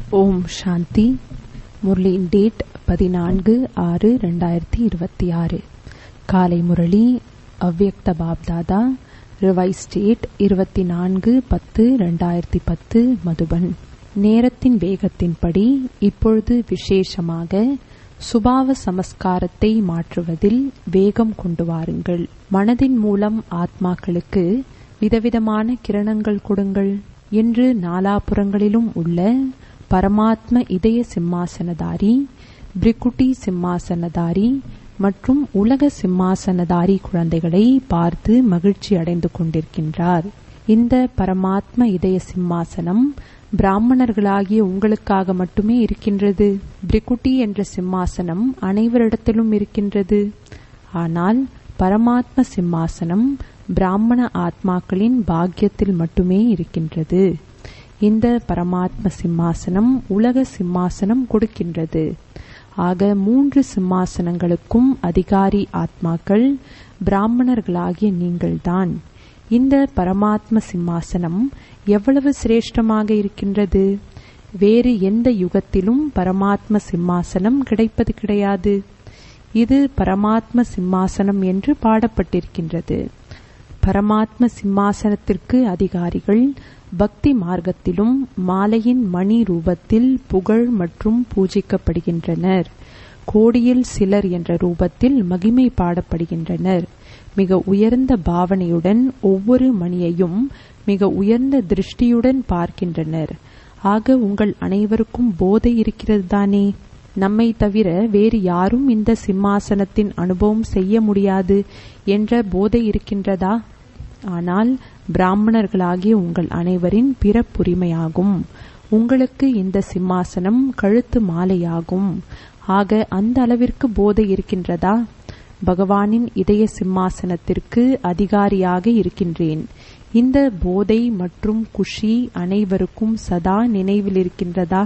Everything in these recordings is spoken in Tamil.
ஓம் சாந்தி முரளியின் டேட் பதினான்கு ஆறு ரெண்டாயிரத்தி இருபத்தி ஆறு காலை முரளி அவ்யக்த பாப்தாதா ரிவைஸ் டேட் இருபத்தி நான்கு பத்து ரெண்டாயிரத்தி பத்து மதுபன் நேரத்தின் வேகத்தின்படி இப்பொழுது விசேஷமாக சுபாவ சமஸ்காரத்தை மாற்றுவதில் வேகம் கொண்டு வாருங்கள் மனதின் மூலம் ஆத்மாக்களுக்கு விதவிதமான கிரணங்கள் கொடுங்கள் என்று நாலாபுறங்களிலும் உள்ள பரமாத்ம இதய சிம்மாசனதாரி பிரிக்குட்டி சிம்மாசனதாரி மற்றும் உலக சிம்மாசனதாரி குழந்தைகளை பார்த்து மகிழ்ச்சி அடைந்து கொண்டிருக்கின்றார் இந்த பரமாத்ம இதய சிம்மாசனம் பிராமணர்களாகிய உங்களுக்காக மட்டுமே இருக்கின்றது பிரிக்குட்டி என்ற சிம்மாசனம் அனைவரிடத்திலும் இருக்கின்றது ஆனால் பரமாத்ம சிம்மாசனம் பிராமண ஆத்மாக்களின் பாக்கியத்தில் மட்டுமே இருக்கின்றது இந்த பரமாத்ம சிம்மாசனம் உலக சிம்மாசனம் கொடுக்கின்றது ஆக மூன்று சிம்மாசனங்களுக்கும் அதிகாரி ஆத்மாக்கள் பிராமணர்களாகிய நீங்கள்தான் இந்த பரமாத்ம சிம்மாசனம் எவ்வளவு சிரேஷ்டமாக இருக்கின்றது வேறு எந்த யுகத்திலும் பரமாத்ம சிம்மாசனம் கிடைப்பது கிடையாது இது பரமாத்ம சிம்மாசனம் என்று பாடப்பட்டிருக்கின்றது பரமாத்ம சிம்மாசனத்திற்கு அதிகாரிகள் பக்தி மார்க்கத்திலும் மாலையின் மணி ரூபத்தில் புகழ் மற்றும் பூஜிக்கப்படுகின்றனர் கோடியில் சிலர் என்ற ரூபத்தில் மகிமை பாடப்படுகின்றனர் மிக உயர்ந்த பாவனையுடன் ஒவ்வொரு மணியையும் மிக உயர்ந்த திருஷ்டியுடன் பார்க்கின்றனர் ஆக உங்கள் அனைவருக்கும் போதை இருக்கிறது தானே நம்மை தவிர வேறு யாரும் இந்த சிம்மாசனத்தின் அனுபவம் செய்ய முடியாது என்ற போதை இருக்கின்றதா ஆனால் பிராமணர்களாகிய உங்கள் அனைவரின் பிறப்புரிமையாகும் உங்களுக்கு இந்த சிம்மாசனம் கழுத்து மாலையாகும் ஆக அந்த அளவிற்கு போதை இருக்கின்றதா பகவானின் இதய சிம்மாசனத்திற்கு அதிகாரியாக இருக்கின்றேன் இந்த போதை மற்றும் குஷி அனைவருக்கும் சதா நினைவில் இருக்கின்றதா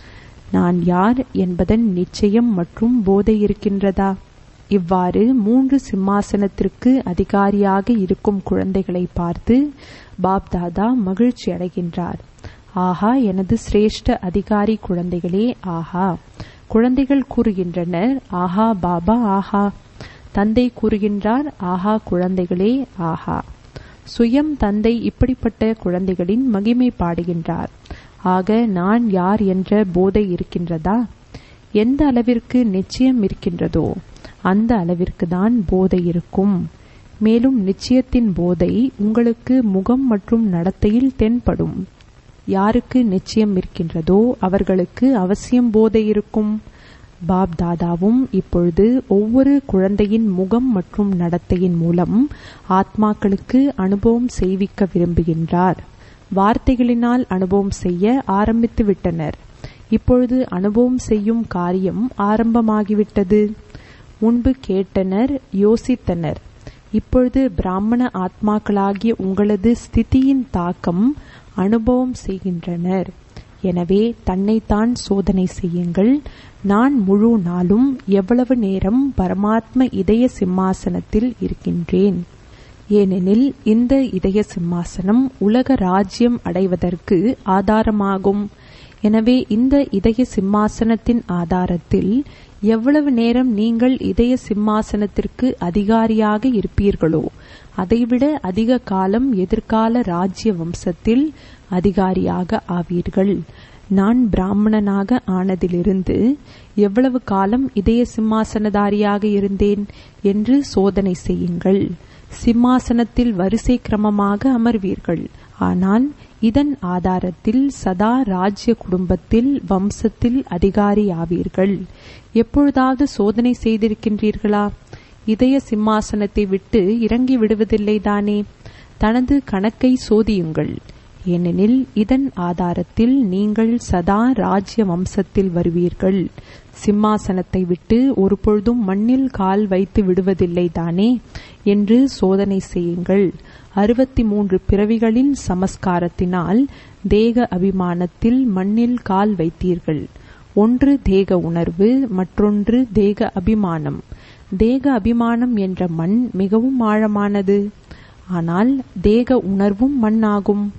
நான் யார் என்பதன் நிச்சயம் மற்றும் போதை இருக்கின்றதா இவ்வாறு மூன்று சிம்மாசனத்திற்கு அதிகாரியாக இருக்கும் குழந்தைகளை பார்த்து பாப்தாதா மகிழ்ச்சி அடைகின்றார் ஆஹா எனது சிரேஷ்ட அதிகாரி குழந்தைகளே ஆஹா குழந்தைகள் கூறுகின்றனர் ஆஹா பாபா ஆஹா தந்தை கூறுகின்றார் ஆஹா குழந்தைகளே ஆஹா சுயம் தந்தை இப்படிப்பட்ட குழந்தைகளின் மகிமை பாடுகின்றார் ஆக நான் யார் என்ற போதை இருக்கின்றதா எந்த அளவிற்கு நிச்சயம் இருக்கின்றதோ அந்த அளவிற்கு தான் போதை இருக்கும் மேலும் நிச்சயத்தின் போதை உங்களுக்கு முகம் மற்றும் நடத்தையில் தென்படும் யாருக்கு நிச்சயம் இருக்கின்றதோ அவர்களுக்கு அவசியம் போதை இருக்கும் பாப் தாதாவும் இப்பொழுது ஒவ்வொரு குழந்தையின் முகம் மற்றும் நடத்தையின் மூலம் ஆத்மாக்களுக்கு அனுபவம் செய்விக்க விரும்புகின்றார் வார்த்தைகளினால் அனுபவம் செய்ய ஆரம்பித்து விட்டனர் இப்பொழுது அனுபவம் செய்யும் காரியம் ஆரம்பமாகிவிட்டது முன்பு கேட்டனர் யோசித்தனர் இப்பொழுது பிராமண ஆத்மாக்களாகிய உங்களது ஸ்திதியின் தாக்கம் அனுபவம் செய்கின்றனர் எனவே தன்னைத்தான் சோதனை செய்யுங்கள் நான் முழு நாளும் எவ்வளவு நேரம் பரமாத்ம இதய சிம்மாசனத்தில் இருக்கின்றேன் ஏனெனில் இந்த இதய சிம்மாசனம் உலக ராஜ்யம் அடைவதற்கு ஆதாரமாகும் எனவே இந்த இதய சிம்மாசனத்தின் ஆதாரத்தில் எவ்வளவு நேரம் நீங்கள் இதய சிம்மாசனத்திற்கு அதிகாரியாக இருப்பீர்களோ அதைவிட அதிக காலம் எதிர்கால ராஜ்ய வம்சத்தில் அதிகாரியாக ஆவீர்கள் நான் பிராமணனாக ஆனதிலிருந்து எவ்வளவு காலம் இதய சிம்மாசனதாரியாக இருந்தேன் என்று சோதனை செய்யுங்கள் சிம்மாசனத்தில் வரிசை கிரமமாக அமர்வீர்கள் ஆனால் இதன் ஆதாரத்தில் சதா ராஜ்ய குடும்பத்தில் வம்சத்தில் அதிகாரி ஆவீர்கள் எப்பொழுதாவது சோதனை செய்திருக்கின்றீர்களா இதய சிம்மாசனத்தை விட்டு இறங்கி விடுவதில்லை தானே தனது கணக்கை சோதியுங்கள் ஏனெனில் இதன் ஆதாரத்தில் நீங்கள் சதா ராஜ்ய வம்சத்தில் வருவீர்கள் சிம்மாசனத்தை விட்டு ஒரு பொழுதும் மண்ணில் கால் வைத்து விடுவதில்லை தானே என்று சோதனை செய்யுங்கள் அறுபத்தி மூன்று பிறவிகளின் சமஸ்காரத்தினால் தேக அபிமானத்தில் மண்ணில் கால் வைத்தீர்கள் ஒன்று தேக உணர்வு மற்றொன்று தேக அபிமானம் தேக அபிமானம் என்ற மண் மிகவும் ஆழமானது ஆனால் தேக உணர்வும் மண்ணாகும்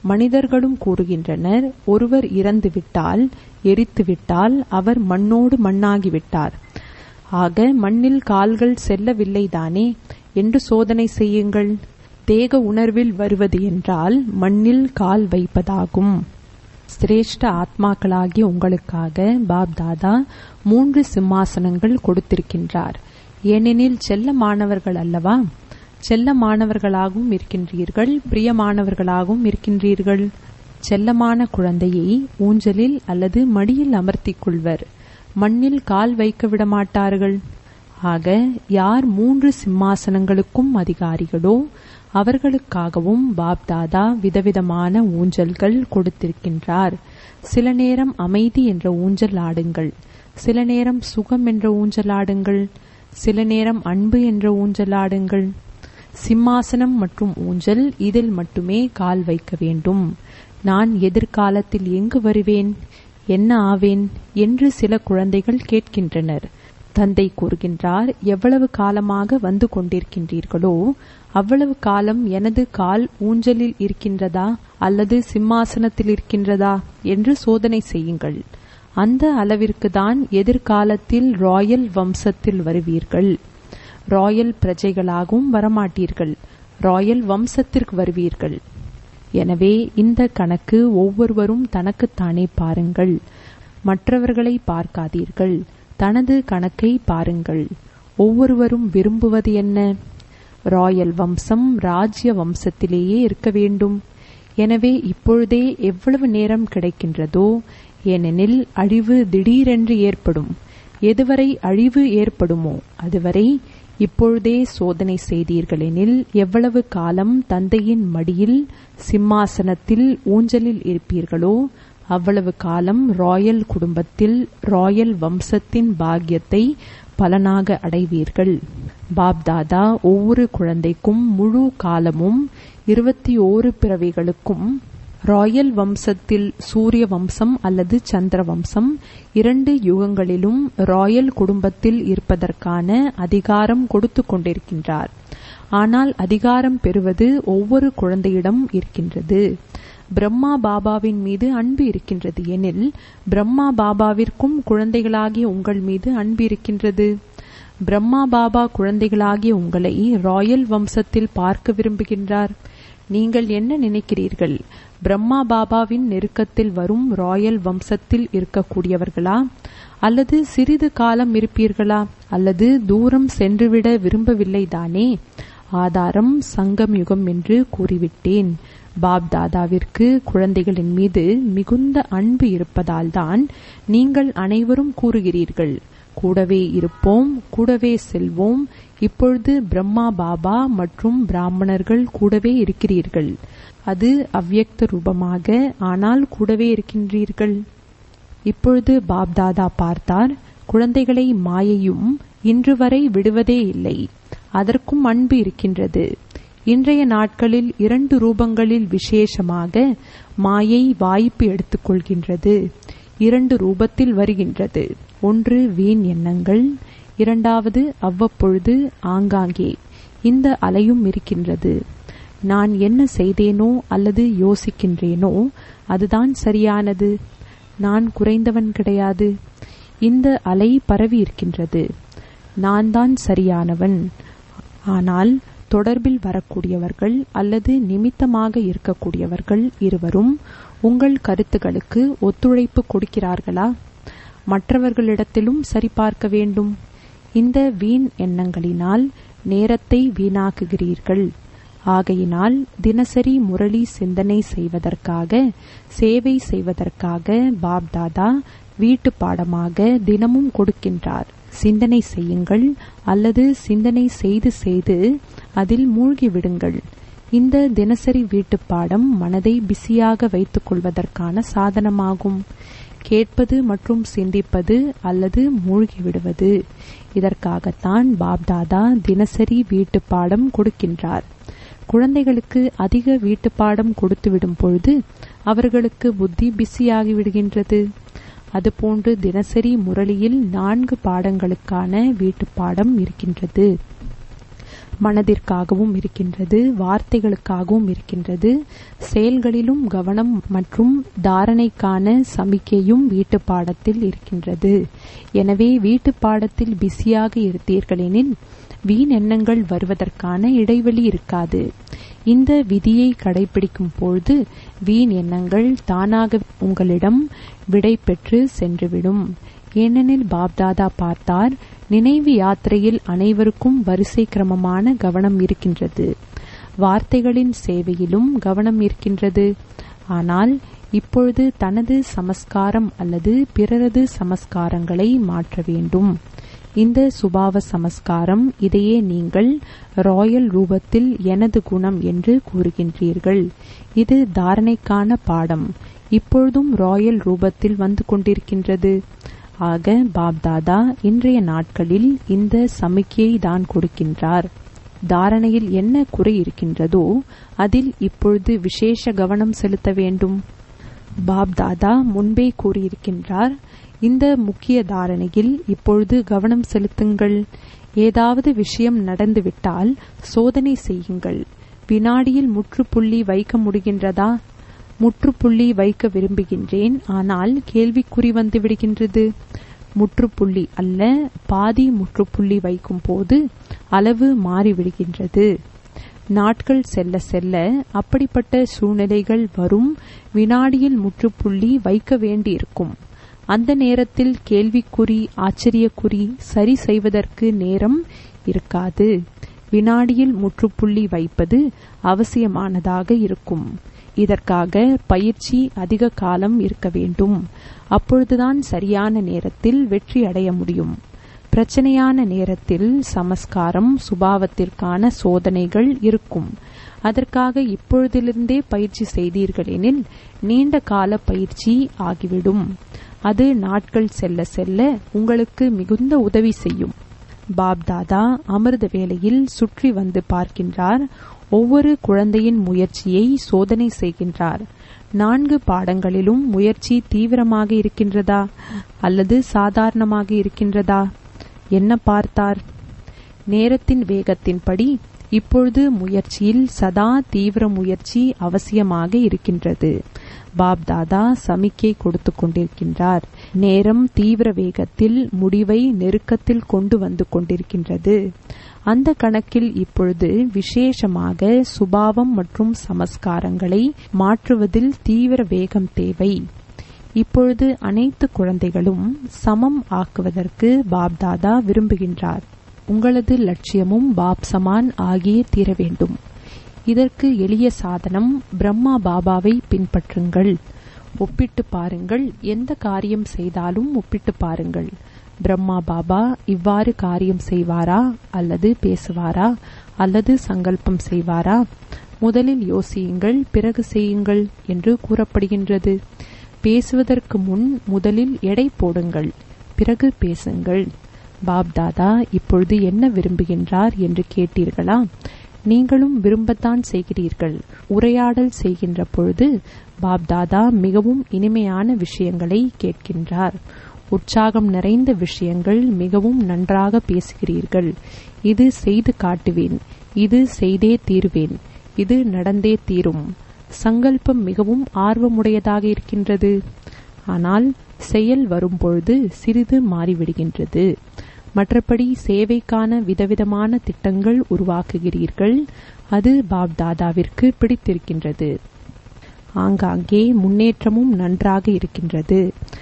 மனிதர்களும் கூறுகின்றனர் ஒருவர் இறந்துவிட்டால் எரித்துவிட்டால் அவர் மண்ணோடு மண்ணாகிவிட்டார் ஆக மண்ணில் கால்கள் செல்லவில்லைதானே என்று சோதனை செய்யுங்கள் தேக உணர்வில் வருவது என்றால் மண்ணில் கால் வைப்பதாகும் சிரேஷ்ட ஆத்மாக்களாகிய உங்களுக்காக பாப் தாதா மூன்று சிம்மாசனங்கள் கொடுத்திருக்கின்றார் ஏனெனில் செல்ல மாணவர்கள் அல்லவா செல்ல மாணவர்களாகவும் இருக்கின்றீர்கள் பிரியமானவர்களாகவும் இருக்கின்றீர்கள் செல்லமான குழந்தையை ஊஞ்சலில் அல்லது மடியில் அமர்த்திக் கொள்வர் மண்ணில் கால் வைக்க விடமாட்டார்கள் ஆக யார் மூன்று சிம்மாசனங்களுக்கும் அதிகாரிகளோ அவர்களுக்காகவும் பாப்தாதா விதவிதமான ஊஞ்சல்கள் கொடுத்திருக்கின்றார் சில நேரம் அமைதி என்ற ஊஞ்சல் ஆடுங்கள் சில நேரம் சுகம் என்ற ஊஞ்சல் ஆடுங்கள் சில நேரம் அன்பு என்ற ஊஞ்சல் ஆடுங்கள் சிம்மாசனம் மற்றும் ஊஞ்சல் இதில் மட்டுமே கால் வைக்க வேண்டும் நான் எதிர்காலத்தில் எங்கு வருவேன் என்ன ஆவேன் என்று சில குழந்தைகள் கேட்கின்றனர் தந்தை கூறுகின்றார் எவ்வளவு காலமாக வந்து கொண்டிருக்கின்றீர்களோ அவ்வளவு காலம் எனது கால் ஊஞ்சலில் இருக்கின்றதா அல்லது சிம்மாசனத்தில் இருக்கின்றதா என்று சோதனை செய்யுங்கள் அந்த அளவிற்கு தான் எதிர்காலத்தில் ராயல் வம்சத்தில் வருவீர்கள் ராயல் பிரஜைகளாகவும் வரமாட்டீர்கள் ராயல் வம்சத்திற்கு வருவீர்கள் எனவே இந்த கணக்கு ஒவ்வொருவரும் தனக்குத்தானே பாருங்கள் மற்றவர்களை பார்க்காதீர்கள் தனது கணக்கை பாருங்கள் ஒவ்வொருவரும் விரும்புவது என்ன ராயல் வம்சம் ராஜ்ய வம்சத்திலேயே இருக்க வேண்டும் எனவே இப்பொழுதே எவ்வளவு நேரம் கிடைக்கின்றதோ ஏனெனில் அழிவு திடீரென்று ஏற்படும் எதுவரை அழிவு ஏற்படுமோ அதுவரை இப்பொழுதே சோதனை செய்தீர்களெனில் எவ்வளவு காலம் தந்தையின் மடியில் சிம்மாசனத்தில் ஊஞ்சலில் இருப்பீர்களோ அவ்வளவு காலம் ராயல் குடும்பத்தில் ராயல் வம்சத்தின் பாக்கியத்தை பலனாக அடைவீர்கள் பாப்தாதா ஒவ்வொரு குழந்தைக்கும் முழு காலமும் இருபத்தி ஓரு பிறவிகளுக்கும் ராயல் வம்சத்தில் சூரிய வம்சம் அல்லது சந்திர வம்சம் இரண்டு யுகங்களிலும் ராயல் குடும்பத்தில் இருப்பதற்கான அதிகாரம் கொடுத்து கொண்டிருக்கின்றார் ஆனால் அதிகாரம் பெறுவது ஒவ்வொரு குழந்தையிடம் இருக்கின்றது பிரம்மா பாபாவின் மீது அன்பு இருக்கின்றது எனில் பிரம்மா பாபாவிற்கும் குழந்தைகளாகிய உங்கள் மீது அன்பு இருக்கின்றது பிரம்மா பாபா குழந்தைகளாகிய உங்களை ராயல் வம்சத்தில் பார்க்க விரும்புகின்றார் நீங்கள் என்ன நினைக்கிறீர்கள் பிரம்மா பாபாவின் நெருக்கத்தில் வரும் ராயல் வம்சத்தில் இருக்கக்கூடியவர்களா அல்லது சிறிது காலம் இருப்பீர்களா அல்லது தூரம் சென்றுவிட விரும்பவில்லை தானே ஆதாரம் சங்கம் யுகம் என்று கூறிவிட்டேன் பாப் தாதாவிற்கு குழந்தைகளின் மீது மிகுந்த அன்பு இருப்பதால்தான் நீங்கள் அனைவரும் கூறுகிறீர்கள் கூடவே இருப்போம் கூடவே செல்வோம் இப்பொழுது பிரம்மா பாபா மற்றும் பிராமணர்கள் கூடவே இருக்கிறீர்கள் அது அவ்வியக்த ரூபமாக ஆனால் கூடவே இருக்கின்றீர்கள் இப்பொழுது பாப்தாதா பார்த்தார் குழந்தைகளை மாயையும் இன்று வரை விடுவதே இல்லை அதற்கும் அன்பு இருக்கின்றது இன்றைய நாட்களில் இரண்டு ரூபங்களில் விசேஷமாக மாயை வாய்ப்பு எடுத்துக்கொள்கின்றது இரண்டு ரூபத்தில் வருகின்றது ஒன்று வீண் எண்ணங்கள் இரண்டாவது அவ்வப்பொழுது ஆங்காங்கே இந்த அலையும் இருக்கின்றது நான் என்ன செய்தேனோ அல்லது யோசிக்கின்றேனோ அதுதான் சரியானது நான் குறைந்தவன் கிடையாது இந்த அலை பரவி இருக்கின்றது நான் தான் சரியானவன் ஆனால் தொடர்பில் வரக்கூடியவர்கள் அல்லது நிமித்தமாக இருக்கக்கூடியவர்கள் இருவரும் உங்கள் கருத்துகளுக்கு ஒத்துழைப்பு கொடுக்கிறார்களா மற்றவர்களிடத்திலும் சரிபார்க்க வேண்டும் இந்த வீண் எண்ணங்களினால் நேரத்தை வீணாக்குகிறீர்கள் ஆகையினால் தினசரி முரளி சிந்தனை செய்வதற்காக சேவை செய்வதற்காக பாப்தாதா வீட்டு பாடமாக தினமும் கொடுக்கின்றார் சிந்தனை செய்யுங்கள் அல்லது சிந்தனை செய்து செய்து அதில் மூழ்கி விடுங்கள் இந்த தினசரி வீட்டு பாடம் மனதை பிஸியாக வைத்துக் கொள்வதற்கான சாதனமாகும் கேட்பது மற்றும் சிந்திப்பது அல்லது மூழ்கிவிடுவது இதற்காகத்தான் பாப்தாதா தினசரி வீட்டு பாடம் கொடுக்கின்றார் குழந்தைகளுக்கு அதிக வீட்டு பாடம் கொடுத்துவிடும் பொழுது அவர்களுக்கு புத்தி பிஸியாகி விடுகின்றது அதுபோன்று தினசரி முரளியில் நான்கு பாடங்களுக்கான வீட்டு பாடம் இருக்கின்றது மனதிற்காகவும் இருக்கின்றது வார்த்தைகளுக்காகவும் இருக்கின்றது செயல்களிலும் கவனம் மற்றும் தாரணைக்கான சமிக்கையும் வீட்டு பாடத்தில் இருக்கின்றது எனவே வீட்டு பாடத்தில் பிஸியாக இருத்தீர்களெனில் வீண் எண்ணங்கள் வருவதற்கான இடைவெளி இருக்காது இந்த விதியை கடைபிடிக்கும் பொழுது வீண் எண்ணங்கள் தானாக உங்களிடம் விடை பெற்று சென்றுவிடும் ஏனெனில் பாப்தாதா பார்த்தார் நினைவு யாத்திரையில் அனைவருக்கும் வரிசை கிரமமான கவனம் இருக்கின்றது வார்த்தைகளின் சேவையிலும் கவனம் இருக்கின்றது ஆனால் இப்பொழுது தனது சமஸ்காரம் அல்லது பிறரது சமஸ்காரங்களை மாற்ற வேண்டும் இந்த சுபாவ சமஸ்காரம் இதையே நீங்கள் ராயல் ரூபத்தில் எனது குணம் என்று கூறுகின்றீர்கள் இது தாரணைக்கான பாடம் இப்பொழுதும் ராயல் ரூபத்தில் வந்து கொண்டிருக்கின்றது ஆக பாப்தாதா இன்றைய நாட்களில் இந்த சமிக்கையை தான் கொடுக்கின்றார் தாரணையில் என்ன குறை இருக்கின்றதோ அதில் இப்பொழுது விசேஷ கவனம் செலுத்த வேண்டும் பாப்தாதா முன்பே கூறியிருக்கின்றார் இந்த முக்கிய தாரணையில் இப்பொழுது கவனம் செலுத்துங்கள் ஏதாவது விஷயம் நடந்துவிட்டால் சோதனை செய்யுங்கள் வினாடியில் முற்றுப்புள்ளி வைக்க முடிகின்றதா முற்றுப்புள்ளி வைக்க விரும்புகின்றேன் ஆனால் கேள்விக்குறி வந்து விடுகின்றது முற்றுப்புள்ளி அல்ல பாதி முற்றுப்புள்ளி வைக்கும் போது அளவு மாறிவிடுகின்றது நாட்கள் செல்ல செல்ல அப்படிப்பட்ட சூழ்நிலைகள் வரும் வினாடியில் முற்றுப்புள்ளி வைக்க வேண்டியிருக்கும் அந்த நேரத்தில் கேள்விக்குறி ஆச்சரியக்குறி சரி செய்வதற்கு நேரம் இருக்காது வினாடியில் முற்றுப்புள்ளி வைப்பது அவசியமானதாக இருக்கும் இதற்காக பயிற்சி அதிக காலம் இருக்க வேண்டும் அப்பொழுதுதான் சரியான நேரத்தில் வெற்றி அடைய முடியும் பிரச்சனையான நேரத்தில் சமஸ்காரம் சுபாவத்திற்கான சோதனைகள் இருக்கும் அதற்காக இப்பொழுதிலிருந்தே பயிற்சி செய்தீர்களெனில் நீண்ட கால பயிற்சி ஆகிவிடும் அது நாட்கள் செல்ல செல்ல உங்களுக்கு மிகுந்த உதவி செய்யும் பாப்தாதா அமிர்த வேளையில் சுற்றி வந்து பார்க்கின்றார் ஒவ்வொரு குழந்தையின் முயற்சியை சோதனை செய்கின்றார் நான்கு பாடங்களிலும் முயற்சி தீவிரமாக இருக்கின்றதா அல்லது சாதாரணமாக இருக்கின்றதா என்ன பார்த்தார் நேரத்தின் வேகத்தின்படி இப்பொழுது முயற்சியில் சதா தீவிர முயற்சி அவசியமாக இருக்கின்றது பாப்தாதா சமிக்கை கொடுத்து கொண்டிருக்கின்றார் நேரம் தீவிர வேகத்தில் முடிவை நெருக்கத்தில் கொண்டு வந்து கொண்டிருக்கின்றது அந்த கணக்கில் இப்பொழுது விசேஷமாக சுபாவம் மற்றும் சமஸ்காரங்களை மாற்றுவதில் தீவிர வேகம் தேவை இப்பொழுது அனைத்து குழந்தைகளும் சமம் ஆக்குவதற்கு பாப்தாதா விரும்புகின்றார் உங்களது லட்சியமும் பாப் சமான் ஆகியே தீர வேண்டும் இதற்கு எளிய சாதனம் பிரம்மா பாபாவை பின்பற்றுங்கள் ஒப்பிட்டு பாருங்கள் எந்த காரியம் செய்தாலும் ஒப்பிட்டு பாருங்கள் பிரம்மா பாபா இவ்வாறு காரியம் செய்வாரா அல்லது பேசுவாரா அல்லது சங்கல்பம் செய்வாரா முதலில் யோசியுங்கள் பிறகு செய்யுங்கள் என்று கூறப்படுகின்றது பேசுவதற்கு முன் முதலில் எடை போடுங்கள் பிறகு பேசுங்கள் பாப்தாதா இப்பொழுது என்ன விரும்புகின்றார் என்று கேட்டீர்களா நீங்களும் விரும்பத்தான் செய்கிறீர்கள் உரையாடல் செய்கின்ற பொழுது பாப்தாதா மிகவும் இனிமையான விஷயங்களை கேட்கின்றார் உற்சாகம் நிறைந்த விஷயங்கள் மிகவும் நன்றாக பேசுகிறீர்கள் இது செய்து காட்டுவேன் இது செய்தே தீருவேன் இது நடந்தே தீரும் சங்கல்பம் மிகவும் ஆர்வமுடையதாக இருக்கின்றது ஆனால் செயல் வரும்பொழுது சிறிது மாறிவிடுகின்றது மற்றபடி சேவைக்கான விதவிதமான திட்டங்கள் உருவாக்குகிறீர்கள் அது பாப்தாதாவிற்கு பிடித்திருக்கின்றது ஆங்காங்கே முன்னேற்றமும் நன்றாக இருக்கின்றது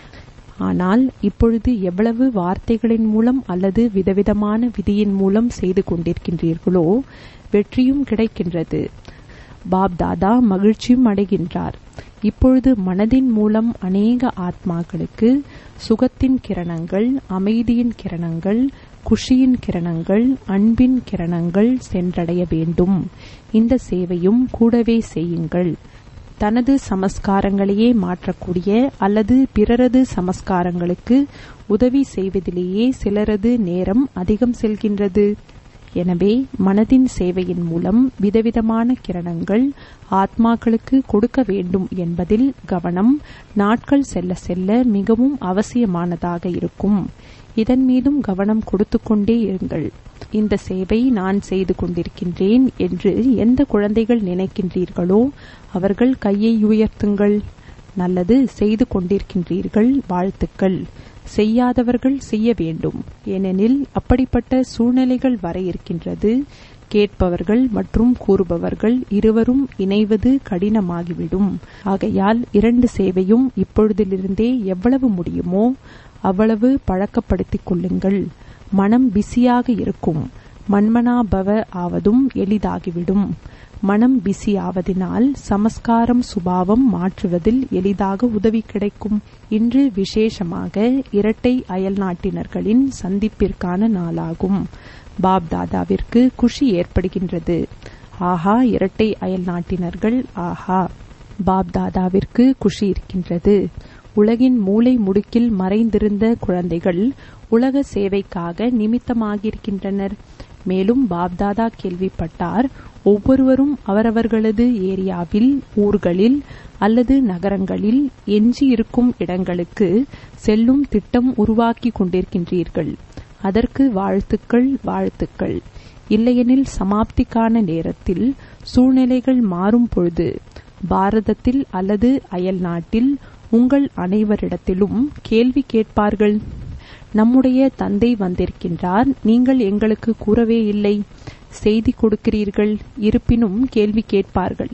ஆனால் இப்பொழுது எவ்வளவு வார்த்தைகளின் மூலம் அல்லது விதவிதமான விதியின் மூலம் செய்து கொண்டிருக்கின்றீர்களோ வெற்றியும் கிடைக்கின்றது பாப்தாதா மகிழ்ச்சியும் அடைகின்றார் இப்பொழுது மனதின் மூலம் அநேக ஆத்மாக்களுக்கு சுகத்தின் கிரணங்கள் அமைதியின் கிரணங்கள் குஷியின் கிரணங்கள் அன்பின் கிரணங்கள் சென்றடைய வேண்டும் இந்த சேவையும் கூடவே செய்யுங்கள் தனது சமஸ்காரங்களையே மாற்றக்கூடிய அல்லது பிறரது சமஸ்காரங்களுக்கு உதவி செய்வதிலேயே சிலரது நேரம் அதிகம் செல்கின்றது எனவே மனதின் சேவையின் மூலம் விதவிதமான கிரணங்கள் ஆத்மாக்களுக்கு கொடுக்க வேண்டும் என்பதில் கவனம் நாட்கள் செல்ல செல்ல மிகவும் அவசியமானதாக இருக்கும் இதன் மீதும் கவனம் கொடுத்து கொண்டே இருங்கள் இந்த சேவை நான் செய்து கொண்டிருக்கின்றேன் என்று எந்த குழந்தைகள் நினைக்கின்றீர்களோ அவர்கள் கையை உயர்த்துங்கள் நல்லது செய்து கொண்டிருக்கின்றீர்கள் வாழ்த்துக்கள் செய்யாதவர்கள் செய்ய வேண்டும் ஏனெனில் அப்படிப்பட்ட சூழ்நிலைகள் வர இருக்கின்றது கேட்பவர்கள் மற்றும் கூறுபவர்கள் இருவரும் இணைவது கடினமாகிவிடும் ஆகையால் இரண்டு சேவையும் இப்பொழுதிலிருந்தே எவ்வளவு முடியுமோ அவ்வளவு பழக்கப்படுத்திக் கொள்ளுங்கள் மனம் பிஸியாக இருக்கும் மன்மனாபவ ஆவதும் எளிதாகிவிடும் மனம் பிஸி ஆவதினால் சமஸ்காரம் சுபாவம் மாற்றுவதில் எளிதாக உதவி கிடைக்கும் இன்று விசேஷமாக இரட்டை அயல்நாட்டினர்களின் சந்திப்பிற்கான நாளாகும் பாப் தாதாவிற்கு குஷி ஏற்படுகின்றது ஆஹா இரட்டை அயல்நாட்டினர்கள் ஆஹா பாப் தாதாவிற்கு குஷி இருக்கின்றது உலகின் மூளை முடுக்கில் மறைந்திருந்த குழந்தைகள் உலக சேவைக்காக நிமித்தமாகியிருக்கின்றனர் மேலும் பாப்தாதா கேள்விப்பட்டார் ஒவ்வொருவரும் அவரவர்களது ஏரியாவில் ஊர்களில் அல்லது நகரங்களில் எஞ்சி இருக்கும் இடங்களுக்கு செல்லும் திட்டம் உருவாக்கி கொண்டிருக்கின்றீர்கள் அதற்கு வாழ்த்துக்கள் வாழ்த்துக்கள் இல்லையெனில் சமாப்திக்கான நேரத்தில் சூழ்நிலைகள் மாறும் பொழுது பாரதத்தில் அல்லது அயல் நாட்டில் உங்கள் அனைவரிடத்திலும் கேள்வி கேட்பார்கள் நம்முடைய தந்தை வந்திருக்கின்றார் நீங்கள் எங்களுக்கு கூறவே இல்லை செய்தி கொடுக்கிறீர்கள் இருப்பினும் கேள்வி கேட்பார்கள்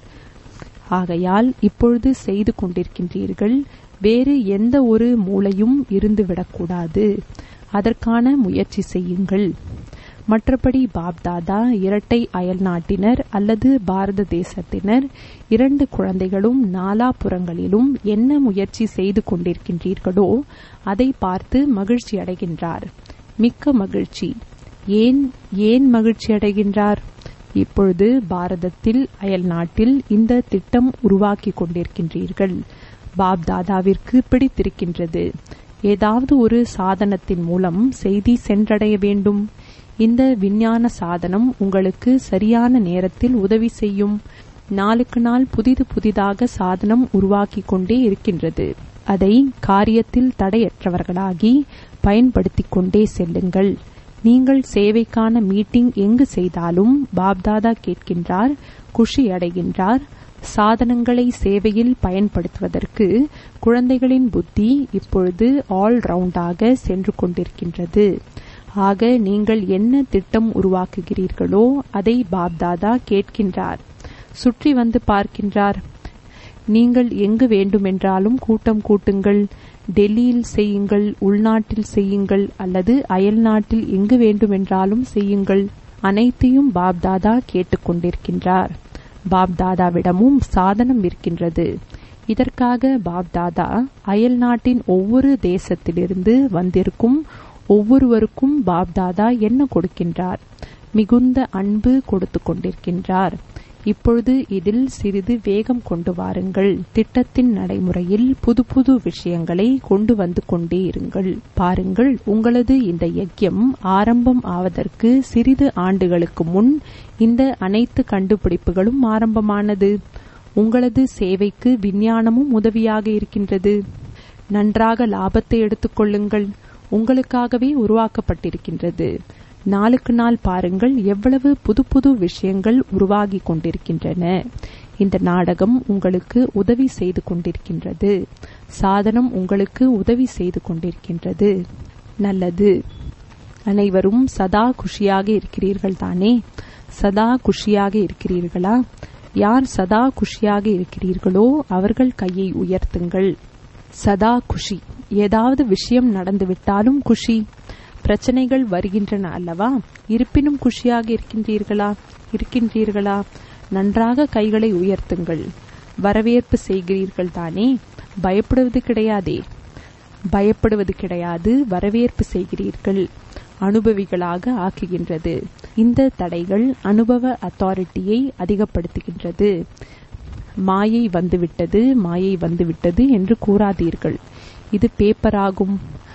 ஆகையால் இப்பொழுது செய்து கொண்டிருக்கின்றீர்கள் வேறு எந்த ஒரு மூளையும் இருந்துவிடக்கூடாது அதற்கான முயற்சி செய்யுங்கள் மற்றபடி பாப்தாதா இரட்டை அயல் நாட்டினர் அல்லது பாரத தேசத்தினர் இரண்டு குழந்தைகளும் நாலாபுறங்களிலும் என்ன முயற்சி செய்து கொண்டிருக்கின்றீர்களோ அதை பார்த்து மகிழ்ச்சி அடைகின்றார் மிக்க மகிழ்ச்சி ஏன் ஏன் மகிழ்ச்சி அடைகின்றார் இப்பொழுது பாரதத்தில் அயல் நாட்டில் இந்த திட்டம் உருவாக்கி கொண்டிருக்கின்றீர்கள் பாப்தாதாவிற்கு பிடித்திருக்கின்றது ஏதாவது ஒரு சாதனத்தின் மூலம் செய்தி சென்றடைய வேண்டும் இந்த விஞ்ஞான சாதனம் உங்களுக்கு சரியான நேரத்தில் உதவி செய்யும் நாளுக்கு நாள் புதிது புதிதாக சாதனம் உருவாக்கி கொண்டே இருக்கின்றது அதை காரியத்தில் தடையற்றவர்களாகி பயன்படுத்திக் கொண்டே செல்லுங்கள் நீங்கள் சேவைக்கான மீட்டிங் எங்கு செய்தாலும் பாப்தாதா கேட்கின்றார் குஷி அடைகின்றார் சாதனங்களை சேவையில் பயன்படுத்துவதற்கு குழந்தைகளின் புத்தி இப்பொழுது ஆல் ரவுண்டாக சென்று கொண்டிருக்கின்றது ஆக நீங்கள் என்ன திட்டம் உருவாக்குகிறீர்களோ அதை பாப்தாதா கேட்கின்றார் சுற்றி வந்து பார்க்கின்றார் நீங்கள் எங்கு வேண்டுமென்றாலும் கூட்டம் கூட்டுங்கள் டெல்லியில் செய்யுங்கள் உள்நாட்டில் செய்யுங்கள் அல்லது அயல் நாட்டில் எங்கு வேண்டுமென்றாலும் செய்யுங்கள் அனைத்தையும் பாப்தாதா கேட்டுக்கொண்டிருக்கின்றார் பாப்தாதாவிடமும் சாதனம் இருக்கின்றது இதற்காக பாப்தாதா அயல் நாட்டின் ஒவ்வொரு தேசத்திலிருந்து வந்திருக்கும் ஒவ்வொருவருக்கும் பாப்தாதா என்ன கொடுக்கின்றார் மிகுந்த அன்பு கொடுத்து கொண்டிருக்கின்றார் இப்பொழுது இதில் சிறிது வேகம் கொண்டு வாருங்கள் திட்டத்தின் நடைமுறையில் புது புது விஷயங்களை கொண்டு வந்து கொண்டே இருங்கள் பாருங்கள் உங்களது இந்த யஜ்யம் ஆரம்பம் ஆவதற்கு சிறிது ஆண்டுகளுக்கு முன் இந்த அனைத்து கண்டுபிடிப்புகளும் ஆரம்பமானது உங்களது சேவைக்கு விஞ்ஞானமும் உதவியாக இருக்கின்றது நன்றாக லாபத்தை எடுத்துக்கொள்ளுங்கள் உங்களுக்காகவே உருவாக்கப்பட்டிருக்கின்றது நாளுக்கு நாள் பாருங்கள் எவ்வளவு புது புது விஷயங்கள் உருவாகி கொண்டிருக்கின்றன இந்த நாடகம் உங்களுக்கு உதவி செய்து கொண்டிருக்கின்றது சாதனம் உங்களுக்கு உதவி செய்து கொண்டிருக்கின்றது நல்லது அனைவரும் சதா குஷியாக இருக்கிறீர்கள் தானே சதா குஷியாக இருக்கிறீர்களா யார் சதா குஷியாக இருக்கிறீர்களோ அவர்கள் கையை உயர்த்துங்கள் சதா குஷி ஏதாவது விஷயம் நடந்துவிட்டாலும் குஷி பிரச்சனைகள் வருகின்றன அல்லவா இருப்பினும் குஷியாக இருக்கின்றீர்களா இருக்கின்றீர்களா நன்றாக கைகளை உயர்த்துங்கள் வரவேற்பு செய்கிறீர்கள் தானே பயப்படுவது கிடையாதே பயப்படுவது கிடையாது வரவேற்பு செய்கிறீர்கள் அனுபவிகளாக ஆக்குகின்றது இந்த தடைகள் அனுபவ அத்தாரிட்டியை அதிகப்படுத்துகின்றது மாயை வந்துவிட்டது மாயை வந்துவிட்டது என்று கூறாதீர்கள் இது பேப்பராகும்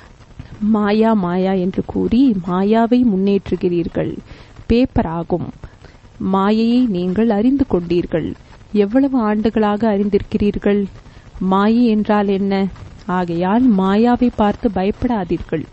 மாயா மாயா என்று கூறி மாயாவை முன்னேற்றுகிறீர்கள் பேப்பர் ஆகும் மாயையை நீங்கள் அறிந்து கொண்டீர்கள் எவ்வளவு ஆண்டுகளாக அறிந்திருக்கிறீர்கள் மாயை என்றால் என்ன ஆகையால் மாயாவை பார்த்து பயப்படாதீர்கள்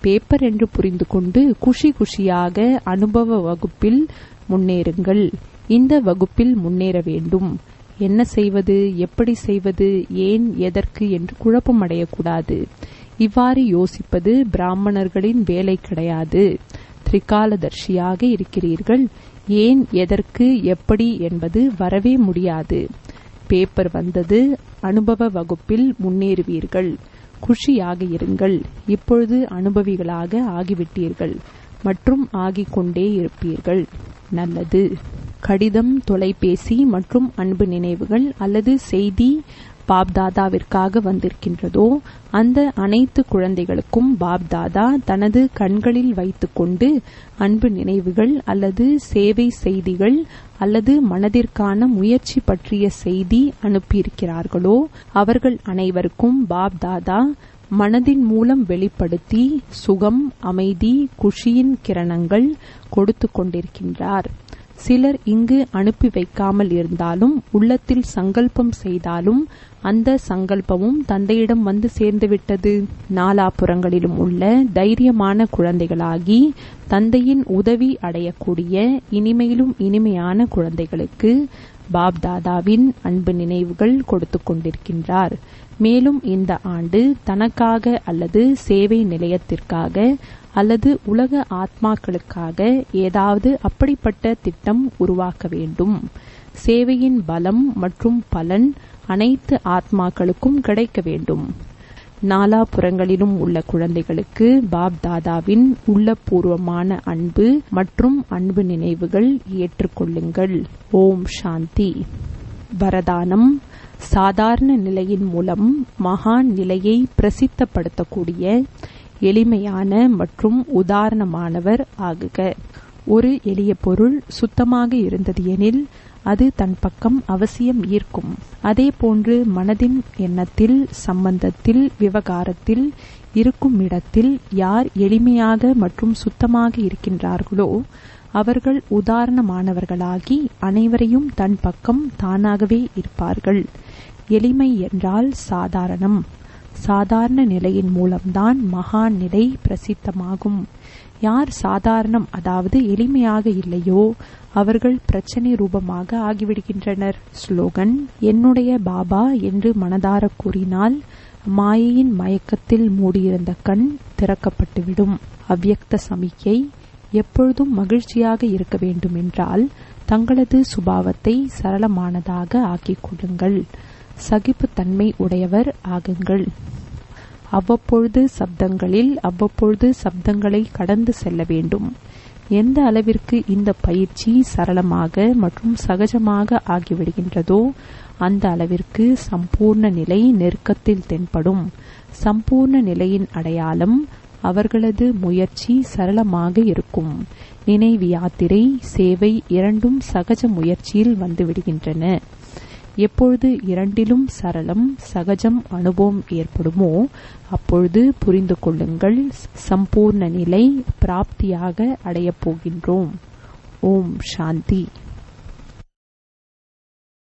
பேப்பர் என்று புரிந்து கொண்டு குஷி குஷியாக அனுபவ வகுப்பில் முன்னேறுங்கள் இந்த வகுப்பில் முன்னேற வேண்டும் என்ன செய்வது எப்படி செய்வது ஏன் எதற்கு என்று குழப்பம் அடையக்கூடாது இவ்வாறு யோசிப்பது பிராமணர்களின் வேலை கிடையாது திரிகாலதர்ஷியாக இருக்கிறீர்கள் ஏன் எதற்கு எப்படி என்பது வரவே முடியாது பேப்பர் வந்தது அனுபவ வகுப்பில் முன்னேறுவீர்கள் குஷியாக இருங்கள் இப்பொழுது அனுபவிகளாக ஆகிவிட்டீர்கள் மற்றும் ஆகிக் கொண்டே இருப்பீர்கள் நல்லது கடிதம் தொலைபேசி மற்றும் அன்பு நினைவுகள் அல்லது செய்தி பாப்தாதாவிற்காக வந்திருக்கின்றதோ அந்த அனைத்து குழந்தைகளுக்கும் பாப்தாதா தனது கண்களில் வைத்துக்கொண்டு அன்பு நினைவுகள் அல்லது சேவை செய்திகள் அல்லது மனதிற்கான முயற்சி பற்றிய செய்தி அனுப்பியிருக்கிறார்களோ அவர்கள் அனைவருக்கும் பாப்தாதா மனதின் மூலம் வெளிப்படுத்தி சுகம் அமைதி குஷியின் கிரணங்கள் கொடுத்து கொண்டிருக்கின்றார் சிலர் இங்கு அனுப்பி வைக்காமல் இருந்தாலும் உள்ளத்தில் சங்கல்பம் செய்தாலும் அந்த சங்கல்பமும் தந்தையிடம் வந்து சேர்ந்துவிட்டது நாலாபுறங்களிலும் உள்ள தைரியமான குழந்தைகளாகி தந்தையின் உதவி அடையக்கூடிய இனிமையிலும் இனிமையான குழந்தைகளுக்கு பாப்தாதாவின் அன்பு நினைவுகள் கொடுத்து கொண்டிருக்கின்றார் மேலும் இந்த ஆண்டு தனக்காக அல்லது சேவை நிலையத்திற்காக அல்லது உலக ஆத்மாக்களுக்காக ஏதாவது அப்படிப்பட்ட திட்டம் உருவாக்க வேண்டும் சேவையின் பலம் மற்றும் பலன் அனைத்து ஆத்மாக்களுக்கும் கிடைக்க வேண்டும் நாலாபுறங்களிலும் உள்ள குழந்தைகளுக்கு பாப் தாதாவின் உள்ளபூர்வமான அன்பு மற்றும் அன்பு நினைவுகள் ஏற்றுக்கொள்ளுங்கள் ஓம் சாந்தி வரதானம் சாதாரண நிலையின் மூலம் மகான் நிலையை பிரசித்தப்படுத்தக்கூடிய எளிமையான மற்றும் உதாரணமானவர் ஆகுக ஒரு எளிய பொருள் சுத்தமாக இருந்தது எனில் அது தன் பக்கம் அவசியம் ஈர்க்கும் அதே போன்று மனதின் எண்ணத்தில் சம்பந்தத்தில் விவகாரத்தில் இருக்கும் இடத்தில் யார் எளிமையாக மற்றும் சுத்தமாக இருக்கின்றார்களோ அவர்கள் உதாரணமானவர்களாகி அனைவரையும் தன் பக்கம் தானாகவே இருப்பார்கள் எளிமை என்றால் சாதாரணம் சாதாரண நிலையின் மூலம்தான் மகான் நிலை பிரசித்தமாகும் யார் சாதாரணம் அதாவது எளிமையாக இல்லையோ அவர்கள் பிரச்சனை ரூபமாக ஆகிவிடுகின்றனர் ஸ்லோகன் என்னுடைய பாபா என்று மனதார கூறினால் மாயையின் மயக்கத்தில் மூடியிருந்த கண் திறக்கப்பட்டுவிடும் அவ்யக்த சமிக்கை எப்பொழுதும் மகிழ்ச்சியாக இருக்க வேண்டும் என்றால் தங்களது சுபாவத்தை சரளமானதாக ஆக்கிக் கொள்ளுங்கள் சகிப்புத்தன்மை உடையவர் ஆகுங்கள் அவ்வப்பொழுது சப்தங்களில் அவ்வப்பொழுது சப்தங்களை கடந்து செல்ல வேண்டும் எந்த அளவிற்கு இந்த பயிற்சி சரளமாக மற்றும் சகஜமாக ஆகிவிடுகின்றதோ அந்த அளவிற்கு சம்பூர்ண நிலை நெருக்கத்தில் தென்படும் சம்பூர்ண நிலையின் அடையாளம் அவர்களது முயற்சி சரளமாக இருக்கும் நினைவு யாத்திரை சேவை இரண்டும் சகஜ முயற்சியில் வந்துவிடுகின்றன எப்பொழுது இரண்டிலும் சரளம் சகஜம் அனுபவம் ஏற்படுமோ அப்பொழுது புரிந்து கொள்ளுங்கள் சம்பூர்ண நிலை பிராப்தியாக அடையப் போகின்றோம் ஓம் சாந்தி